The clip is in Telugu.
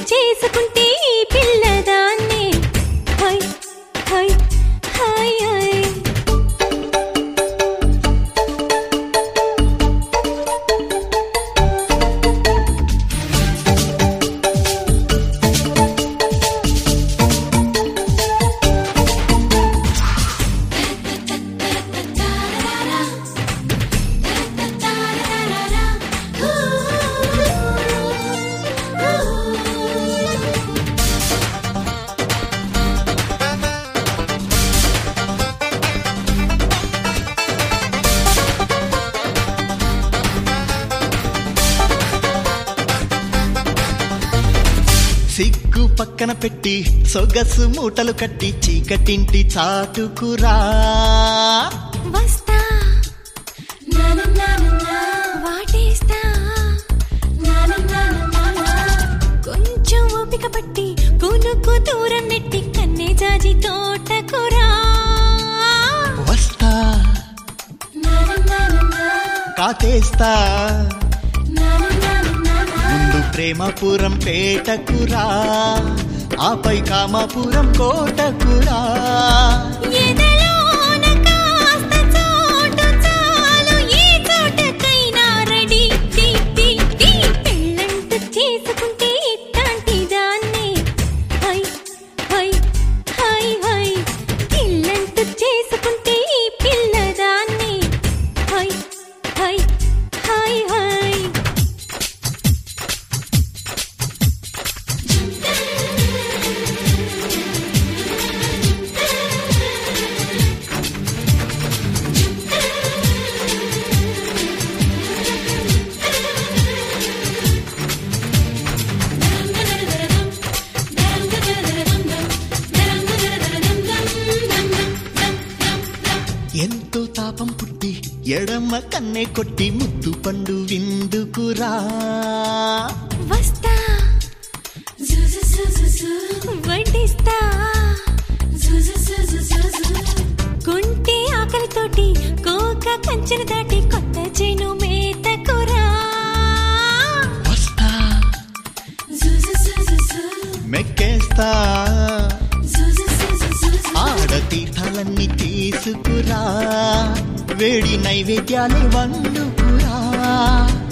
చేసుకుంటే ఈ పిల్లదాన్ని హై హై హై హై సిగ్గు పక్కన పెట్టి సొగసు మూటలు కట్టి చీకటింటి చాటుకురా వస్తా నానా నానా వాటేస్తా నానా నానా కొంచెం ఓపిక పట్టి కొనుక్కు దూరం నెట్టి కన్నే జాజి తోటకురా వస్తా నానా నానా కాటేస్తా నానా నానా ముందు ప్రేమపురం పేటకురా ఆపై కామాపురం కోటకురా ఎదలోన కాస్త చోటు చాలు ఏ చోటకైనా రెడీ టీ టీ టీ పెళ్ళంటూ చేసుకుంటే ఇట్లాంటి దాన్ని హై హై హై హై ఇల్లంటూ చేసుకుంటే ఈ పిల్లదాన్ని హై హై హై హై ఎంతో తాపం పుట్టి ఎడమ కన్నే కొట్టి ముద్దు పండు విందుకురా వస్తా వడ్డిస్తా కొంటే ఆకలితోటి కోక కంచెన దాటి కొత్త చేను మేతకురా వస్తా మెక్కేస్తా ఆడ తీర్థాలన్నీ తీసుకురా వేడి నైవేద్యాలు వండుకురా